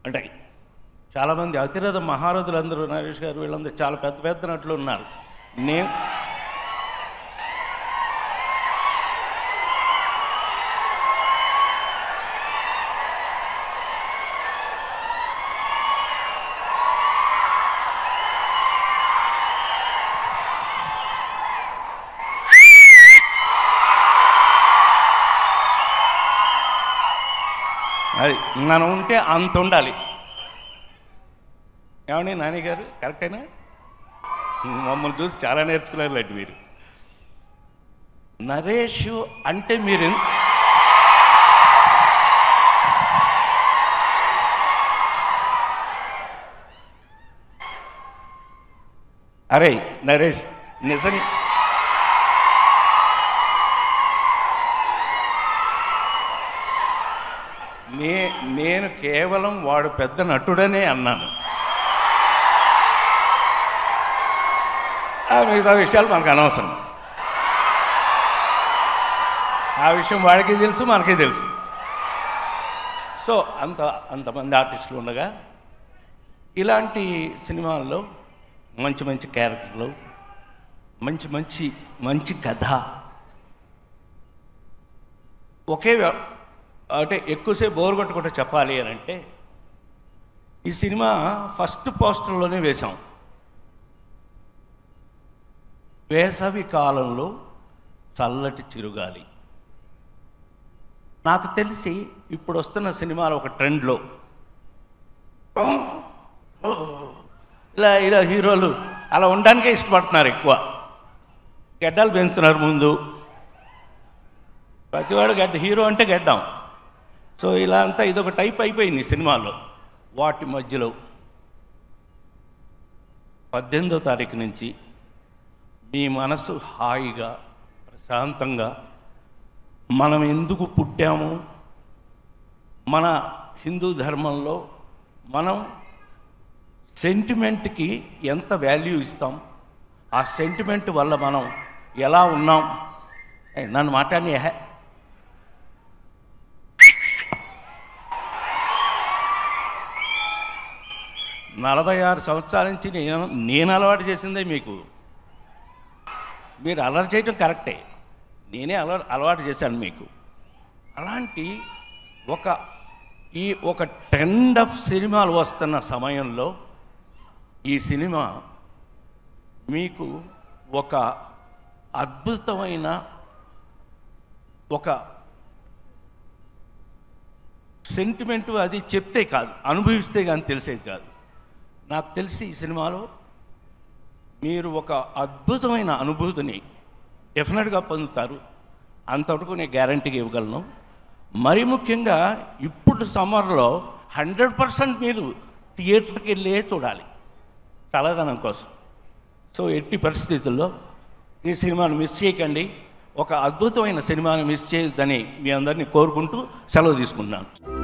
అంటే చాలామంది అతిరథ మహారథులందరూ నరేష్ గారు వీళ్ళందరూ చాలా పెద్ద పెద్ద నటులు ఉన్నారు నేను అది మనం ఉంటే అంత ఉండాలి ఏమండి నాని గారు కరెక్టేనా మమ్మల్ని చూసి చాలా నేర్చుకున్నారు లడ్డు మీరు నరేష్ అంటే మీరు ఎన్- అరే నరేష్ నిజం నే నేను కేవలం వాడు పెద్ద నటుడనే అన్నాను ఆ మిగతా విషయాలు మనకు అనవసరం ఆ విషయం వాడికి తెలుసు మనకి తెలుసు సో అంత అంతమంది ఆర్టిస్టులు ఉండగా ఇలాంటి సినిమాల్లో మంచి మంచి క్యారెక్టర్లు మంచి మంచి మంచి కథ ఒకే వ్య- అంటే ఎక్కువసేపు బోర్ కొట్టకుండా చెప్పాలి అని అంటే ఈ సినిమా ఫస్ట్ పోస్టర్లోనే వేశాం వేసవి కాలంలో చల్లటి చిరుగాలి నాకు తెలిసి ఇప్పుడు వస్తున్న సినిమాలో ఒక ట్రెండ్లో ఇలా ఇలా హీరోలు అలా ఉండడానికే ఇష్టపడుతున్నారు ఎక్కువ గడ్డాలు పెంచుతున్నారు ముందు ప్రతివాడు గడ్డ హీరో అంటే గడ్డాం సో ఇలా అంతా ఇదొక టైప్ అయిపోయింది ఈ సినిమాలో వాటి మధ్యలో పద్దెనిమిదో తారీఖు నుంచి మీ మనసు హాయిగా ప్రశాంతంగా మనం ఎందుకు పుట్టాము మన హిందూ ధర్మంలో మనం సెంటిమెంట్కి ఎంత వాల్యూ ఇస్తాం ఆ సెంటిమెంట్ వల్ల మనం ఎలా ఉన్నాం ఏయ్, నన్ను మాట్లాడి నలభై ఆరు సంవత్సరాల నుంచి నేను నేను అలవాటు చేసిందే మీకు మీరు అలవాటు చేయటం కరెక్టే నేనే అలవా అలవాటు చేశాను మీకు అలాంటి ఒక ఈ ఒక ట్రెండ్ ఆఫ్ సినిమాలు వస్తున్న సమయంలో ఈ సినిమా మీకు ఒక అద్భుతమైన ఒక సెంటిమెంట్ అది చెప్తే కాదు అనుభవిస్తే కానీ తెలిసేది కాదు నాకు తెలిసి ఈ సినిమాలో మీరు ఒక అద్భుతమైన అనుభూతిని డెఫినెట్గా పొందుతారు అంతవరకు నేను గ్యారంటీగా ఇవ్వగలను మరి ముఖ్యంగా ఇప్పుడు సమ్మర్లో హండ్రెడ్ పర్సెంట్ మీరు థియేటర్కి వెళ్ళే చూడాలి చల్లదనం కోసం సో ఎట్టి పరిస్థితుల్లో ఈ సినిమాను మిస్ చేయకండి ఒక అద్భుతమైన సినిమాను మిస్ చేయొద్దని మీ అందరినీ కోరుకుంటూ సెలవు తీసుకుంటున్నాను